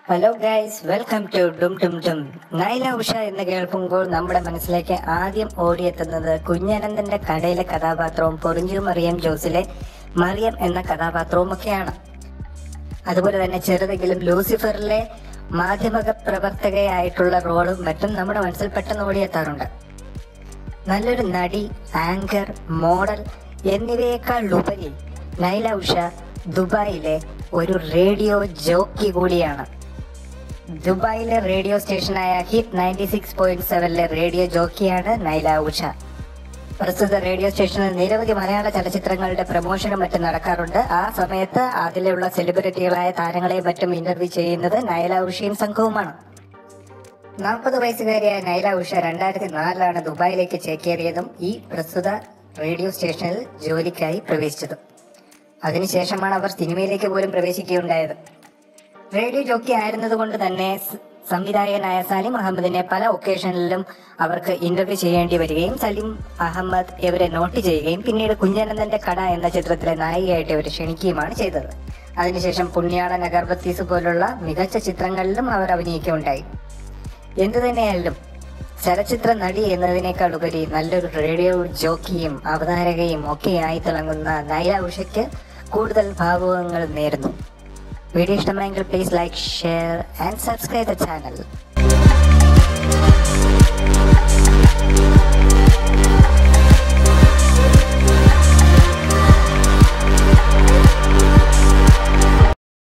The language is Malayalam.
ഹലോ ഗൈസ് വെൽക്കം ടു ഡും ഡും ഡും നൈല ഉഷ എന്ന് കേൾക്കുമ്പോൾ നമ്മുടെ മനസ്സിലേക്ക് ആദ്യം ഓടിയെത്തുന്നത് കുഞ്ഞനന്ദന്റെ കടയിലെ കഥാപാത്രവും പൊറിഞ്ചു മറിയം ജോസിലെ മറിയം എന്ന കഥാപാത്രവും ഒക്കെയാണ് അതുപോലെ തന്നെ ചെറുതെങ്കിലും ലൂസിഫറിലെ മാധ്യമ പ്രവർത്തകയായിട്ടുള്ള റോളും മറ്റും നമ്മുടെ മനസ്സിൽ പെട്ടെന്ന് ഓടിയെത്താറുണ്ട് നല്ലൊരു നടി ആങ്കർ മോഡൽ എന്നിവയേക്കാൾ ഉപരി നൈല ഉഷ ദുബായിലെ ഒരു റേഡിയോ ജോക്കി കൂടിയാണ് ദുബായിലെ റേഡിയോ സ്റ്റേഷനായ ഹിറ്റ് നയൻറ്റി സിക്സ് പോയിന്റ് സെവനിലെ റേഡിയോ ജോക്കിയാണ് നൈല ഉഷ പ്രസ്തുത റേഡിയോ സ്റ്റേഷനിൽ നിരവധി മലയാള ചലച്ചിത്രങ്ങളുടെ പ്രമോഷനും മറ്റും നടക്കാറുണ്ട് ആ സമയത്ത് അതിലുള്ള സെലിബ്രിറ്റികളായ താരങ്ങളെയും മറ്റും ഇന്റർവ്യൂ ചെയ്യുന്നത് നൈല ഉഷയും സംഘവുമാണ് നാൽപ്പത് വയസ്സുകാരിയായ നൈല ഉഷ രണ്ടായിരത്തി നാലിലാണ് ദുബായിലേക്ക് ചേക്കേറിയതും ഈ പ്രസ്തുത റേഡിയോ സ്റ്റേഷനിൽ ജോലിക്കായി പ്രവേശിച്ചതും അതിനുശേഷമാണ് അവർ സിനിമയിലേക്ക് പോലും പ്രവേശിക്കുകയുണ്ടായത് റേഡിയോ ജോക്കി ആയിരുന്നതുകൊണ്ട് തന്നെ സ് സംവിധായകനായ സലിം അഹമ്മദിനെ പല ഒക്കേഷനിലും അവർക്ക് ഇന്റർവ്യൂ ചെയ്യേണ്ടി വരികയും സലിം അഹമ്മദ് ഇവരെ നോട്ട് ചെയ്യുകയും പിന്നീട് കുഞ്ഞനന്ദന്റെ കട എന്ന ചിത്രത്തിലെ നായികയായിട്ട് ഇവരെ ക്ഷണിക്കുകയുമാണ് ചെയ്തത് അതിനുശേഷം പുണ്യാളൻ അഗർബത്തീസ് പോലുള്ള മികച്ച ചിത്രങ്ങളിലും അവർ അഭിനയിക്കുകയുണ്ടായി എന്തു തന്നെയായാലും ചലച്ചിത്ര നടി എന്നതിനേക്കാൾ ഉപരി നല്ലൊരു റേഡിയോ ജോക്കിയും അവതാരകയും ഒക്കെയായി തിളങ്ങുന്ന നൈല ഉഷയ്ക്ക് കൂടുതൽ ഭാവുകങ്ങൾ നേരുന്നു വീഡിയോ ഇഷ്ടമായെങ്കിൽ please like share and subscribe the channel